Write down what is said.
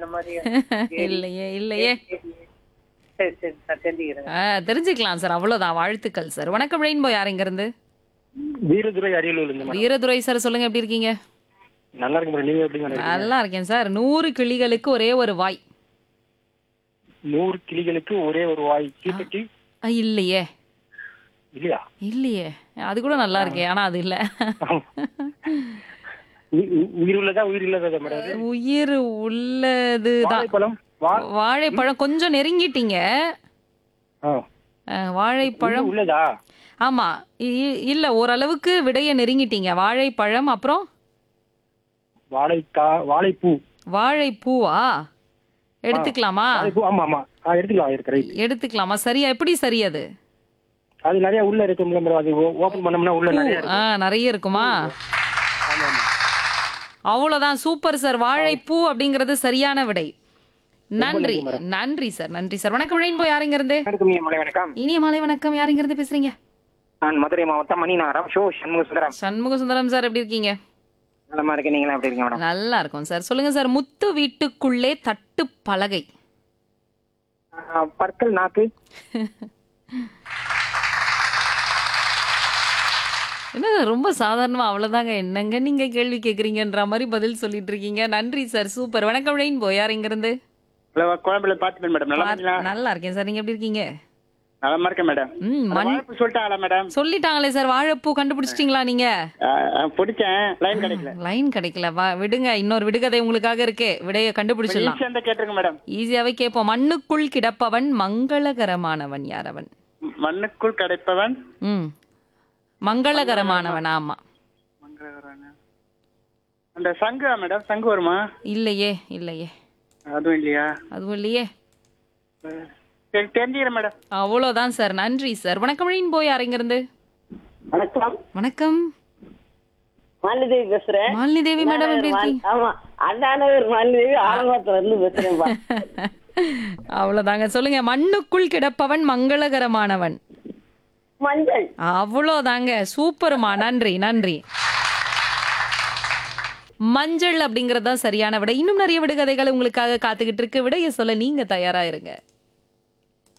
அந்த மாதிரி இல்லையே இல்லையே சரி சரி சார் தெரிஞ்சுக்கிறேன் ஆ, தெரிஞ்சுக்கலாம் சார் அவ்வளவுதான் வாழ்த்துக்கள் சார் வணக்கம் ரெயின்போ யார் இங்க இருந்து வீரதுரை அரியலூர் இருந்து மேடம் வீரதுரை சார் சொல்லுங்க எப்படி இருக்கீங்க நல்லா இருக்கு மேடம் நீங்க எப்படி மேடம் நல்லா இருக்கேன் சார் நூறு கிளிகளுக்கு ஒரே ஒரு வாய் நூறு கிளிகளுக்கு ஒரே ஒரு வாய் தீப்பெட்டி ஆ, இல்லையே இல்லையா இல்லையே அது கூட நல்லா இருக்கே ஆனா அது இல்ல உ- உ- உயிர் உள்ளதா உயிர் இல்லாததா மேடம் அது? உயிர் உள்ளதுதான் வாழைப்பழம் வா வாழைப்பழம் கொஞ்சம் நெருங்கிட்டீங்க ஆ. ஆ, வாழைப்பழம் உயிர் உள்ளதா ஆமா இ- இல்ல ஓரளவுக்கு விடைய நெருங்கிட்டீங்க வாழைப்பழம் அப்புறம் வாழைக்கா வாழைப்பூ வாழைப்பூவா எடுத்துக்கலாமா வாழைப்பூ ஆமா ஆமா ஆ எடுத்துக்கலாம் இருக்கு ரைட் எடுத்துக்கலாமா சரியா எப்படி சரி அது அது நிறைய உள்ள இருக்கும்ல மேடம் அது ஓபன் பண்ணோம்னா உள்ள நிறைய ஆ நிறைய இருக்குமா அவ்வளவுதான் சூப்பர் சார் வாழைப்பூ அப்படிங்கிறது சரியான விடை நன்றி நன்றி சார் நன்றி சார் வணக்கம் ரெயின்போ யாருங்க இருந்து வணக்கம் மலை வணக்கம் இனிய மாலை வணக்கம் யாருங்க இருந்து பேசுறீங்க நான் மதுரை மாவட்டம் மணிநகரம் ஷோ சண்முக சுந்தரம் சண்முக சுந்தரம் சார் எப்படி இருக்கீங்க நலமா இருக்கேன் நீங்களா எப்படி இருக்கீங்க மேடம் நல்லா இருக்கும் சார் சொல்லுங்க சார் முத்து வீட்டுக்குள்ளே தட்டு பலகை ஆ, பற்கள் நாக்கு என்ன ரொம்ப சாதாரணமா அவ்வளவுதாங்க என்னங்க நீங்க கேள்வி கேக்குறீங்கன்ற மாதிரி பதில் சொல்லிட்டு இருக்கீங்க நன்றி சார் சூப்பர் வணக்கம் ரெயின்போ யார் இங்க இருந்து ஹலோ குழம்புல பாத்துப்பேன் மேடம் நல்லா இருக்கீங்களா நல்லா இருக்கேன் சார் நீங்க எப்படி இருக்கீங்க நலமா இருக்கேன் மேடம் ம் மண் வாய்ப்பு சொல்லிட்டாங்களா மேடம் சொல்லிட்டாங்களே சார் வாழைப்பூ கண்டுபிடிச்சிட்டீங்களா நீங்க ஆ, ஆ, பிடிச்சேன் லைன் கிடைக்கல லைன் கிடைக்கல வா விடுங்க இன்னொரு விடுகதை உங்களுக்காக இருக்கே விடைய கண்டுபிடிச்சிடலாம் ஈஸியா இருந்தா கேட்டுருங்க மேடம் ஈஸியாவே கேட்போம் மண்ணுக்குள் கிடப்பவன் மங்களகரமானவன் யார் அவன் மண்ணுக்குள் கிடைப்பவன் ம் மங்களகரமானவன் ஆமா அந்த சங்கா மேடம் சங்கு வருமா இல்லையே இல்லையே அதுவும் இல்லையா அதுவும் இல்லையே சரி தெரிஞ்சுக்கிறேன் மேடம் அவ்வளோதான் சார் நன்றி சார் வணக்கம் போய் யாருங்கிருந்து வணக்கம் வணக்கம் மாலிதேவி பேசுறேன் மாலினி தேவி மேடம் எப்படி இருக்கீங்க ஆமா அண்ணாநகர் மாலிதேவி ஆலங்குளத்துல இருந்து பேசுறேன்பா அவ்வளோதாங்க சொல்லுங்க மண்ணுக்குள் கிடப்பவன் மங்களகரமானவன் மஞ்சள் அவ்வளோதாங்க சூப்பர்மா நன்றி நன்றி மஞ்சள் அப்படிங்கறது தான் சரியான விடை இன்னும் நிறைய விடுகதைகள் உங்களுக்காக காத்துக்கிட்டு இருக்கு விடைய சொல்ல நீங்க தயாரா இருங்க